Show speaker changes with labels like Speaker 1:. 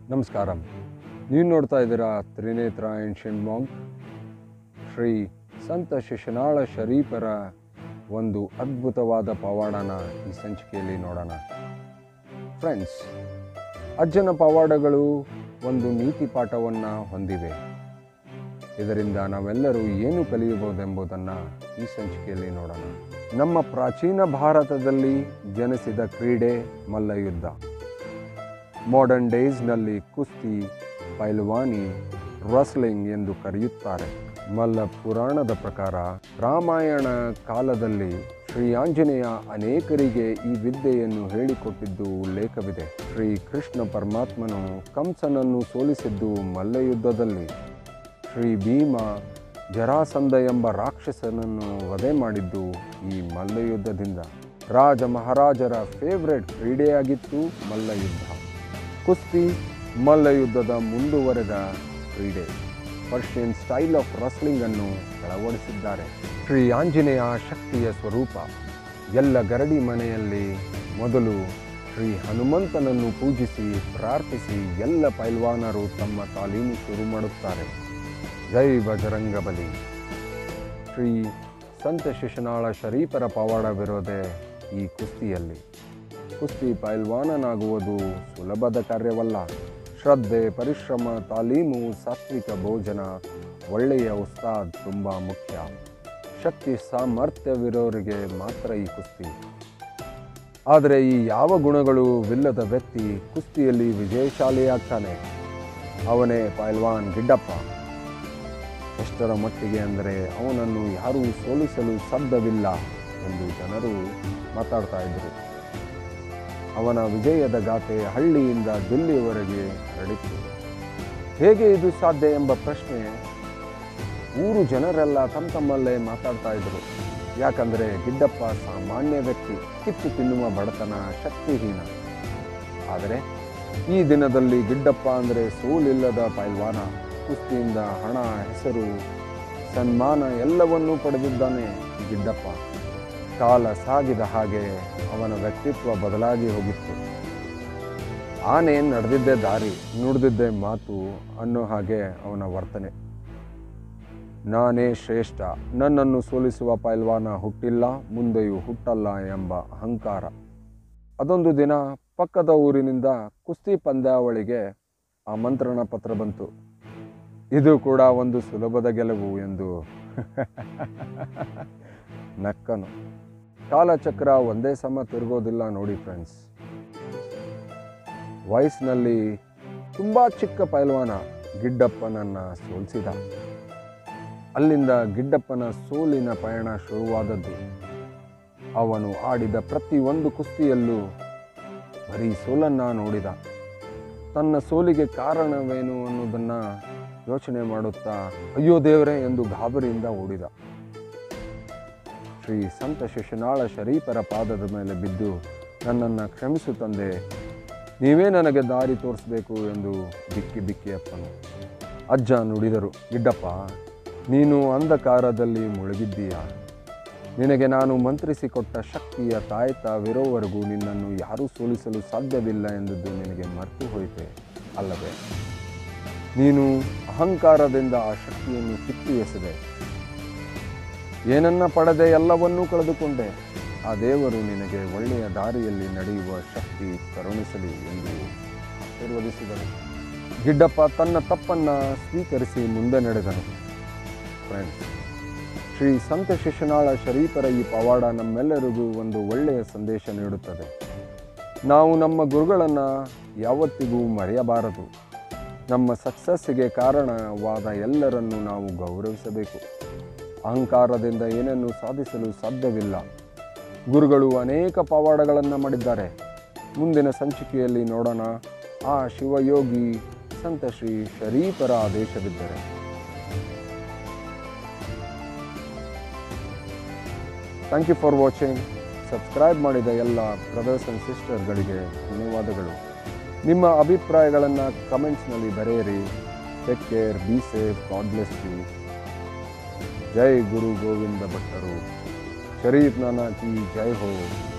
Speaker 1: ನಮಸ್ಕಾರ ನೀವು ನೋಡ್ತಾ ಇದ್ದೀರಾ ತ್ರಿನೇತ್ರ ಏನ್ಷಿಯಂಟ್ ಮಾಂಕ್ ಶ್ರೀ ಸಂತ ಶಿಶುನಾಳ ಶರೀಫರ ಒಂದು ಅದ್ಭುತವಾದ ಪವಾಡನ ಈ ಸಂಚಿಕೆಯಲ್ಲಿ ನೋಡೋಣ ಫ್ರೆಂಡ್ಸ್ ಅಜ್ಜನ ಪವಾಡಗಳು ಒಂದು ನೀತಿ ಪಾಠವನ್ನು ಹೊಂದಿವೆ ಇದರಿಂದ ನಾವೆಲ್ಲರೂ ಏನು ಕಲಿಯಬಹುದೆಂಬುದನ್ನು ಈ ಸಂಚಿಕೆಯಲ್ಲಿ ನೋಡೋಣ ನಮ್ಮ ಪ್ರಾಚೀನ ಭಾರತದಲ್ಲಿ ಜನಿಸಿದ ಕ್ರೀಡೆ ಮಲ್ಲಯುದ್ಧ ಮಾಡರ್ನ್ ಡೇಸ್ನಲ್ಲಿ ಕುಸ್ತಿ ಪೈಲ್ವಾನಿ ರಸ್ಲಿಂಗ್ ಎಂದು ಕರೆಯುತ್ತಾರೆ ಮಲ್ಲ ಪುರಾಣದ ಪ್ರಕಾರ ರಾಮಾಯಣ ಕಾಲದಲ್ಲಿ ಶ್ರೀ ಆಂಜನೇಯ ಅನೇಕರಿಗೆ ಈ ವಿದ್ಯೆಯನ್ನು ಹೇಳಿಕೊಟ್ಟಿದ್ದು ಉಲ್ಲೇಖವಿದೆ ಶ್ರೀ ಕೃಷ್ಣ ಪರಮಾತ್ಮನು ಕಂಸನನ್ನು ಸೋಲಿಸಿದ್ದು ಮಲ್ಲಯುದ್ಧದಲ್ಲಿ ಶ್ರೀ ಭೀಮ ಜರಾಸಂಧ ಎಂಬ ರಾಕ್ಷಸನನ್ನು ವಧೆ ಮಾಡಿದ್ದು ಈ ಮಲ್ಲಯುದ್ಧದಿಂದ ರಾಜ ಮಹಾರಾಜರ ಫೇವ್ರೆಟ್ ಕ್ರೀಡೆಯಾಗಿತ್ತು ಮಲ್ಲಯುದ್ಧ ಕುಸ್ತಿ ಮಲ್ಲಯುದ್ಧದ ಮುಂದುವರೆದ ಕ್ರೀಡೆ ಪರ್ಷಿಯನ್ ಸ್ಟೈಲ್ ಆಫ್ ರಸ್ಲಿಂಗ್ ಅನ್ನು ಅಳವಡಿಸಿದ್ದಾರೆ ಶ್ರೀ ಆಂಜನೇಯ ಶಕ್ತಿಯ ಸ್ವರೂಪ ಎಲ್ಲ ಗರಡಿ ಮನೆಯಲ್ಲಿ ಮೊದಲು ಶ್ರೀ ಹನುಮಂತನನ್ನು ಪೂಜಿಸಿ ಪ್ರಾರ್ಥಿಸಿ ಎಲ್ಲ ಪೈಲ್ವಾನರು ತಮ್ಮ ತಾಲೀಮು ಶುರು ಮಾಡುತ್ತಾರೆ ಜೈ ಬಜರಂಗ ಬಲಿ ಶ್ರೀ ಸಂತ ಶಿಶುನಾಳ ಶರೀಫರ ಪವಾಡವಿರೋದೆ ಈ ಕುಸ್ತಿಯಲ್ಲಿ ಕುಸ್ತಿ ಪೈಲ್ವಾನನಾಗುವುದು ಸುಲಭದ ಕಾರ್ಯವಲ್ಲ ಶ್ರದ್ಧೆ ಪರಿಶ್ರಮ ತಾಲೀಮು ಸಾತ್ವಿಕ ಭೋಜನ ಒಳ್ಳೆಯ ಉಸ್ತಾದ್ ತುಂಬ ಮುಖ್ಯ ಶಕ್ತಿ ಸಾಮರ್ಥ್ಯವಿರೋರಿಗೆ ಮಾತ್ರ ಈ ಕುಸ್ತಿ ಆದರೆ ಈ ಯಾವ ಗುಣಗಳು ವಿಲ್ಲದ ವ್ಯಕ್ತಿ ಕುಸ್ತಿಯಲ್ಲಿ ವಿಜಯಶಾಲಿಯಾಗ್ತಾನೆ ಅವನೇ ಪೈಲ್ವಾನ್ ಗಿಡ್ಡಪ್ಪ ಎಷ್ಟರ ಮಟ್ಟಿಗೆ ಅಂದರೆ ಅವನನ್ನು ಯಾರೂ ಸೋಲಿಸಲು ಸಾಧ್ಯವಿಲ್ಲ ಎಂದು ಜನರು ಮಾತಾಡ್ತಾ ಇದ್ದರು ಅವನ ವಿಜಯದ ಗಾಥೆ ಹಳ್ಳಿಯಿಂದ ದಿಲ್ಲಿಯವರೆಗೆ ಹರಡಿತ್ತು ಹೇಗೆ ಇದು ಸಾಧ್ಯ ಎಂಬ ಪ್ರಶ್ನೆ ಊರು ಜನರೆಲ್ಲ ತಮ್ಮ ತಮ್ಮಲ್ಲೇ ಮಾತಾಡ್ತಾ ಇದ್ರು ಯಾಕಂದರೆ ಗಿಡ್ಡಪ್ಪ ಸಾಮಾನ್ಯ ವ್ಯಕ್ತಿ ಕಿತ್ತು ತಿನ್ನುವ ಬಡತನ ಶಕ್ತಿಹೀನ ಆದರೆ ಈ ದಿನದಲ್ಲಿ ಗಿಡ್ಡಪ್ಪ ಅಂದರೆ ಸೋಲಿಲ್ಲದ ಪೈಲ್ವಾನ ಕುಸ್ತಿಯಿಂದ ಹಣ ಹೆಸರು ಸನ್ಮಾನ ಎಲ್ಲವನ್ನೂ ಪಡೆದಿದ್ದಾನೆ ಗಿಡ್ಡಪ್ಪ ಕಾಲ ಸಾಗಿದ ಹಾಗೆ ಅವನ ವ್ಯಕ್ತಿತ್ವ ಬದಲಾಗಿ ಹೋಗಿತ್ತು ಆನೆ ನಡೆದಿದ್ದೇ ದಾರಿ ನುಡಿದಿದ್ದೇ ಮಾತು ಅನ್ನೋ ಹಾಗೆ ಅವನ ವರ್ತನೆ ನಾನೇ ಶ್ರೇಷ್ಠ ನನ್ನನ್ನು ಸೋಲಿಸುವ ಪೈಲ್ವಾನ ಹುಟ್ಟಿಲ್ಲ ಮುಂದೆಯೂ ಹುಟ್ಟಲ್ಲ ಎಂಬ ಅಹಂಕಾರ ಅದೊಂದು ದಿನ ಪಕ್ಕದ ಊರಿನಿಂದ ಕುಸ್ತಿ ಪಂದ್ಯಾವಳಿಗೆ ಆಮಂತ್ರಣ ಪತ್ರ ಬಂತು ಇದು ಕೂಡ ಒಂದು ಸುಲಭದ ಗೆಲುವು ಎಂದು ನಕ್ಕನು ಕಾಲಚಕ್ರ ಒಂದೇ ಸಮ ತಿರುಗೋದಿಲ್ಲ ನೋಡಿ ಫ್ರೆಂಡ್ಸ್ ವಯಸ್ಸಿನಲ್ಲಿ ತುಂಬ ಚಿಕ್ಕ ಪೈಲ್ವಾನ ಗಿಡ್ಡಪ್ಪನನ್ನು ಸೋಲಿಸಿದ ಅಲ್ಲಿಂದ ಗಿಡ್ಡಪ್ಪನ ಸೋಲಿನ ಪಯಣ ಶುರುವಾದದ್ದು ಅವನು ಆಡಿದ ಪ್ರತಿಯೊಂದು ಕುಸ್ತಿಯಲ್ಲೂ ಬರೀ ಸೋಲನ್ನ ನೋಡಿದ ತನ್ನ ಸೋಲಿಗೆ ಕಾರಣವೇನು ಅನ್ನೋದನ್ನು ಯೋಚನೆ ಮಾಡುತ್ತಾ ಅಯ್ಯೋ ದೇವರೇ ಎಂದು ಗಾಬರಿಯಿಂದ ಓಡಿದ ಶ್ರೀ ಸಂತ ಶಿಶುನಾಳ ಶರೀಫರ ಪಾದದ ಮೇಲೆ ಬಿದ್ದು ನನ್ನನ್ನು ಕ್ಷಮಿಸು ತಂದೆ ನೀವೇ ನನಗೆ ದಾರಿ ತೋರಿಸಬೇಕು ಎಂದು ಬಿಕ್ಕಿ ಬಿಕ್ಕಿ ಅಪ್ಪನು ಅಜ್ಜ ನುಡಿದರು ಗಿಡ್ಡಪ್ಪ ನೀನು ಅಂಧಕಾರದಲ್ಲಿ ಮುಳುಗಿದ್ದೀಯ ನಿನಗೆ ನಾನು ಮಂತ್ರಿಸಿಕೊಟ್ಟ ಶಕ್ತಿಯ ತಾಯ್ತವಿರೋವರೆಗೂ ನಿನ್ನನ್ನು ಯಾರೂ ಸೋಲಿಸಲು ಸಾಧ್ಯವಿಲ್ಲ ಎಂದದ್ದು ನಿನಗೆ ಮರೆತು ಹೋಯಿತೆ ಅಲ್ಲವೇ ನೀನು ಅಹಂಕಾರದಿಂದ ಆ ಶಕ್ತಿಯನ್ನು ಕಿತ್ತು ಎಸೆದೆ ಏನನ್ನ ಪಡೆದೆ ಎಲ್ಲವನ್ನೂ ಕಳೆದುಕೊಂಡೆ ಆ ದೇವರು ನಿನಗೆ ಒಳ್ಳೆಯ ದಾರಿಯಲ್ಲಿ ನಡೆಯುವ ಶಕ್ತಿ ಕರುಣಿಸಲಿ ಎಂದು ಆಶೀರ್ವದಿಸಿದನು ಗಿಡ್ಡಪ್ಪ ತನ್ನ ತಪ್ಪನ್ನು ಸ್ವೀಕರಿಸಿ ಮುಂದೆ ನಡೆದನು ಫ್ರೆಂಡ್ಸ್ ಶ್ರೀ ಸಂತ ಶಿಶುನಾಳ ಶರೀಫರ ಈ ಪವಾಡ ನಮ್ಮೆಲ್ಲರಿಗೂ ಒಂದು ಒಳ್ಳೆಯ ಸಂದೇಶ ನೀಡುತ್ತದೆ ನಾವು ನಮ್ಮ ಗುರುಗಳನ್ನು ಯಾವತ್ತಿಗೂ ಮರೆಯಬಾರದು ನಮ್ಮ ಸಕ್ಸಸ್ಸಿಗೆ ಕಾರಣವಾದ ಎಲ್ಲರನ್ನು ನಾವು ಗೌರವಿಸಬೇಕು ಅಹಂಕಾರದಿಂದ ಏನನ್ನು ಸಾಧಿಸಲು ಸಾಧ್ಯವಿಲ್ಲ ಗುರುಗಳು ಅನೇಕ ಪವಾಡಗಳನ್ನು ಮಾಡಿದ್ದಾರೆ ಮುಂದಿನ ಸಂಚಿಕೆಯಲ್ಲಿ ನೋಡೋಣ ಆ ಶಿವಯೋಗಿ ಸಂತ ಶ್ರೀ ಶರೀಫರ ಆದೇಶವಿದ್ದರೆ thank you for watching subscribe ಮಾಡಿದ ಎಲ್ಲ ಬ್ರದರ್ಸ್ ಆ್ಯಂಡ್ ಸಿಸ್ಟರ್ಗಳಿಗೆ ಧನ್ಯವಾದಗಳು ನಿಮ್ಮ ಅಭಿಪ್ರಾಯಗಳನ್ನು ಕಮೆಂಟ್ಸ್ನಲ್ಲಿ ಬರೆಯಿರಿ take care be safe God bless you ಜೈ ಗುರು ಗೋವಿಂದ ಭಟ್ಟರು ಶರೀಫ್ ನಾನಾ ಕಿ ಜೈ ಹೋ